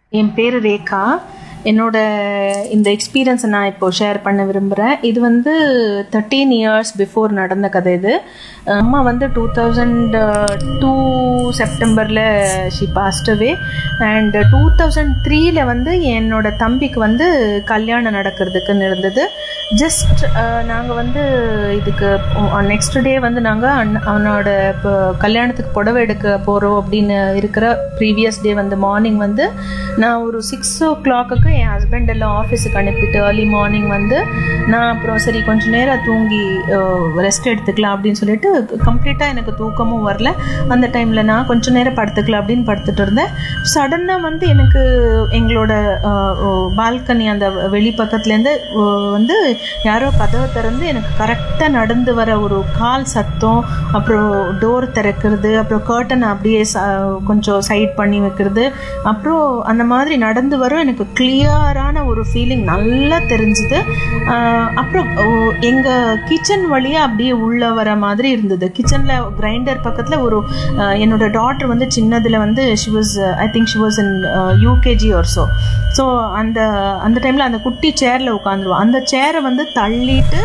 என் பேர் ரேகா என்னோட இந்த எக்ஸ்பீரியன்ஸை நான் இப்போ ஷேர் பண்ண விரும்புகிறேன் இது வந்து தேர்ட்டீன் இயர்ஸ் பிஃபோர் நடந்த கதை இது அம்மா வந்து டூ தௌசண்ட் டூ செப்டம்பரில் she passed away and two thousand த்ரீல வந்து என்னோட தம்பிக்கு வந்து கல்யாணம் நடக்கிறதுக்குன்னு இருந்தது ஜஸ்ட் நாங்கள் வந்து இதுக்கு நெக்ஸ்ட் டே வந்து நாங்கள் அவனோட இப்போ கல்யாணத்துக்கு புடவை எடுக்க போகிறோம் அப்படின்னு இருக்கிற ப்ரீவியஸ் டே வந்து மார்னிங் வந்து நான் ஒரு சிக்ஸ் ஓ கிளாக்குக்கு என் ஹஸ்பண்ட் எல்லாம் ஆஃபீஸுக்கு அனுப்பிட்டு ஏர்லி மார்னிங் வந்து நான் அப்புறம் சரி கொஞ்ச நேரம் தூங்கி ரெஸ்ட் எடுத்துக்கலாம் அப்படின்னு சொல்லிட்டு கம்ப்ளீட்டாக எனக்கு தூக்கமும் வரல அந்த டைமில் நான் கொஞ்ச நேரம் படுத்துக்கலாம் அப்படின்னு படுத்துட்டு இருந்தேன் சடனாக வந்து எனக்கு எங்களோட பால்கனி அந்த வெளி பக்கத்துலேருந்து வந்து யாரோ கதவை திறந்து எனக்கு கரெக்டாக நடந்து வர ஒரு கால் சத்தம் அப்புறம் டோர் திறக்கிறது அப்புறம் கர்ட்டனை அப்படியே கொஞ்சம் சைட் பண்ணி வைக்கிறது அப்புறம் அந்த மாதிரி நடந்து வரும் எனக்கு கிளியரான ஒரு ஃபீலிங் நல்லா தெரிஞ்சுது அப்புறம் எங்கள் கிச்சன் வழியாக அப்படியே உள்ளே வர மாதிரி இருந்தது கிச்சனில் கிரைண்டர் பக்கத்தில் ஒரு என்னோட டாட்டர் வந்து சின்னதில் வந்து she was I think she was in UKG or so so அந்த அந்த டைமில் அந்த குட்டி சேரில் உட்காந்துருவோம் அந்த சேரை வந்து தள்ளிட்டு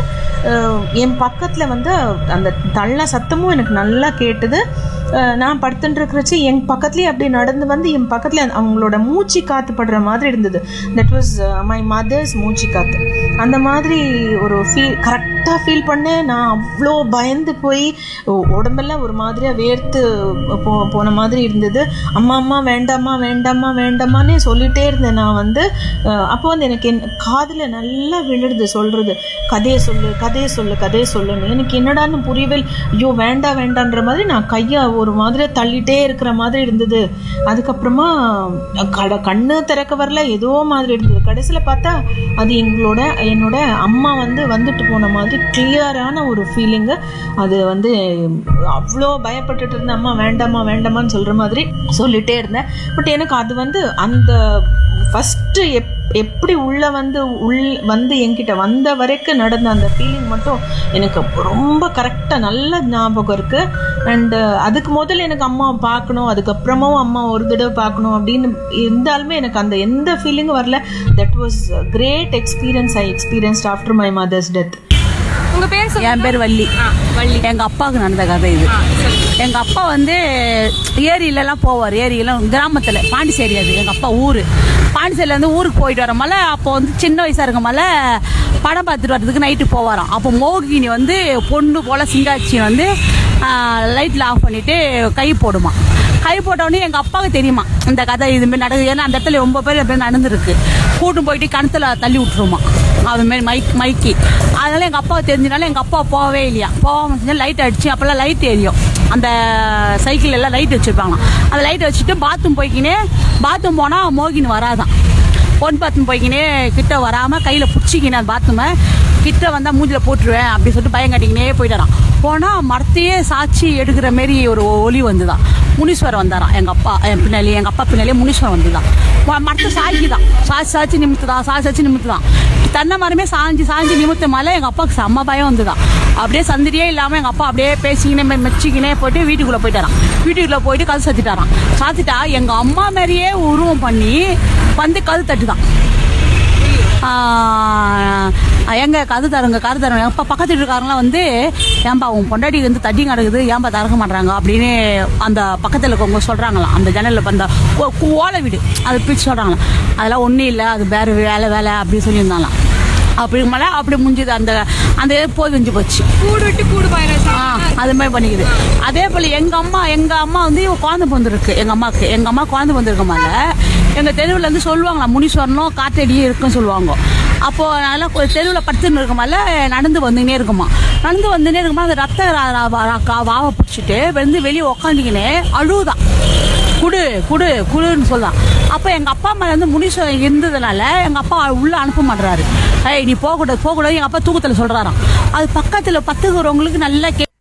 என் பக்கத்தில் வந்து அந்த தள்ள சத்தமும் எனக்கு நல்லா கேட்டுது நான் படுத்துட்டு இருக்கிறச்சு என் பக்கத்துலேயே அப்படியே நடந்து வந்து என் பக்கத்தில் அவங்களோட மூச்சு காற்று படுற மாதிரி இருந்தது தட் வாஸ் மை மதர்ஸ் மூச்சு காற்று அந்த மாதிரி ஒரு ஃபீல் கரெக்டாக ஃபீல் பண்ணேன் நான் அவ்வளோ பயந்து போய் உடம்பெல்லாம் ஒரு மாதிரியாக வேர்த்து போ போன மாதிரி இருந்தது அம்மா அம்மா வேண்டாமா வேண்டாமா வேண்டாமான்னு சொல்லிட்டே இருந்தேன் நான் வந்து அப்போ வந்து எனக்கு என் காதில் நல்லா விழுடுது சொல்கிறது கதையை சொல்லு கதையை சொல்லு கதையை சொல்லுன்னு எனக்கு என்னடான்னு புரியவே ஐயோ வேண்டாம் வேண்டான்ற மாதிரி நான் கையை ஒரு மாதிரி தள்ளிட்டே இருக்கிற மாதிரி இருந்தது அதுக்கப்புறமா கட கண்ணு திறக்க வரல ஏதோ மாதிரி இருந்தது கடைசியில் பார்த்தா அது எங்களோட என்னோட அம்மா வந்து வந்துட்டு போன மாதிரி கிளியரான ஒரு ஃபீலிங்கு அது வந்து அவ்வளோ பயப்பட்டுட்டு இருந்தேன் அம்மா வேண்டாமா வேண்டாமான்னு சொல்கிற மாதிரி சொல்லிட்டே இருந்தேன் பட் எனக்கு அது வந்து அந்த ஃபஸ்ட்டு எப் எப்படி உள்ள வந்து உள் வந்து என்கிட்ட வந்த வரைக்கும் நடந்த அந்த ஃபீலிங் மட்டும் எனக்கு ரொம்ப கரெக்டாக நல்ல ஞாபகம் இருக்குது அண்டு அதுக்கு முதல்ல எனக்கு அம்மாவை பார்க்கணும் அதுக்கப்புறமும் அம்மா ஒரு தடவை பார்க்கணும் அப்படின்னு இருந்தாலுமே எனக்கு அந்த எந்த ஃபீலிங்கும் வரல that was great experience I experienced after my mother's death உங்க பேர் என் பேர் வள்ளி வள்ளி எங்க அப்பாவுக்கு நடந்த கதை இது எங்க அப்பா வந்து ஏரியிலலாம் போவார் ஏரியெல்லாம் கிராமத்துல பாண்டிச்சேரி அது எங்க அப்பா ஊரு பாண்டிச்சேரியில இருந்து ஊருக்கு போயிட்டு வரமால அப்போ வந்து சின்ன வயசா இருக்கமால படம் பார்த்துட்டு வர்றதுக்கு நைட்டு போவாராம் அப்போ மோகினி வந்து பொண்ணு போல சிங்காச்சி வந்து லைட்ல ஆஃப் பண்ணிட்டு கை போடுமா கை போட்டோடனே எங்க அப்பாவுக்கு தெரியுமா இந்த கதை இதுமாரி நடக்குது ஏன்னா அந்த இடத்துல ரொம்ப பேர் எப்படி நடந்திருக்கு கூட்டு போயிட்டு கணத்துல தள்ளி விட்டுருமா அது மாதிரி மைக் மைக்கி அதனால எங்க அப்பாவுக்கு தெரிஞ்சனால எங்க அப்பா போகவே இல்லையா போகாம லைட் அடிச்சு அப்பெல்லாம் லைட் எரியும் அந்த சைக்கிள் எல்லாம் லைட் வச்சிருப்பாங்களாம் அந்த லைட் வச்சுட்டு பாத்ரூம் போய்க்கினே பாத்ரூம் போனா மோகினி வராதான் பொன் பாத்ரூம் போய்க்கினே கிட்ட வராம கையில பிடிச்சிக்கினே அந்த பாத்ரூமை கிட்ட வந்தா மூஞ்சில போட்டுருவேன் அப்படின்னு சொல்லிட்டு பயம் கட்டிக்கினே போயிட்டாராம் போனா மரத்தையே சாட்சி எடுக்கிற மாரி ஒரு ஒலி வந்துதான் முனீஸ்வரர் வந்தாராம் எங்க அப்பா என் பின்னாலே எங்க அப்பா பின்னாலே முனீஸ்வரர் வந்துதான் மரத்தை சாட்சி தான் சாட்சி சாட்சி நிமித்துதான் சாட்சி சாட்சி நிமித்துதான் தென்னை மரமே சாஞ்சி சாஞ்சி நிமித்த மேல எங்க அப்பாவுக்கு செம்ம பயம் வந்துதான் அப்படியே சந்திரியே இல்லாம எங்க அப்பா அப்படியே பேசிக்கினே மெச்சிக்கினே போயிட்டு வீட்டுக்குள்ள போயிட்டாராம் வீட்டுக்குள்ள போயிட்டு கல் சாத்திட்டாராம் சாத்திட்டா எங்க அம்மா மாதிரியே உருவம் பண்ணி வந்து கல் தட்டுதான் எங்க கது தருங்க கரு தருங்க இப்போ பக்கத்து வீட்டுக்காரங்களாம் வந்து ஏன்பா உன் பொண்டாட்டி வந்து தட்டி கிடக்குது ஏன்பா திறக்க மாட்டாங்க அப்படின்னு அந்த பக்கத்தில் இருக்கவங்க சொல்கிறாங்களாம் அந்த ஜன்னலில் அந்த ஓலை வீடு அது பிரிச்சு சொல்கிறாங்களாம் அதெல்லாம் ஒன்றும் இல்லை அது வேறு வேலை வேலை அப்படின்னு சொல்லியிருந்தாங்களாம் அப்படி மழை அப்படி முடிஞ்சுது அந்த அந்த போய் வெஞ்சு போச்சு கூடு விட்டு கூடு பாயிரம் ஆ அது மாதிரி பண்ணிக்குது அதே போல எங்க அம்மா எங்க அம்மா வந்து குழந்தை பிறந்திருக்கு எங்க அம்மாக்கு எங்க அம்மா குழந்தை பிறந்திருக்கமால எங்க தெருவில் வந்து சொல்லுவாங்களா முனீஸ்வரனும் காத்தடியும் இருக்குன்னு சொல்லுவாங்க அப்போ நல்லா தெருவில் படுத்துன்னு இருக்கமால நடந்து வந்துனே இருக்குமா நடந்து வந்துனே இருக்குமா அந்த ரத்த வாவை பிடிச்சிட்டு வந்து வெளியே உக்காந்துக்கினே அழுவுதான் குடு குடு குடுன்னு சொல்லலாம் அப்போ எங்க அப்பா அம்மா வந்து முனீஸ்வரன் இருந்ததுனால எங்க அப்பா உள்ள அனுப்ப மாட்டாரு ஏய் நீ போகக்கூடாது போகக்கூடாது எங்க அப்பா தூக்கத்துல சொல்றாராம் அது பக்கத்துல பத்துக்கிறவங்களுக்கு நல்லா கே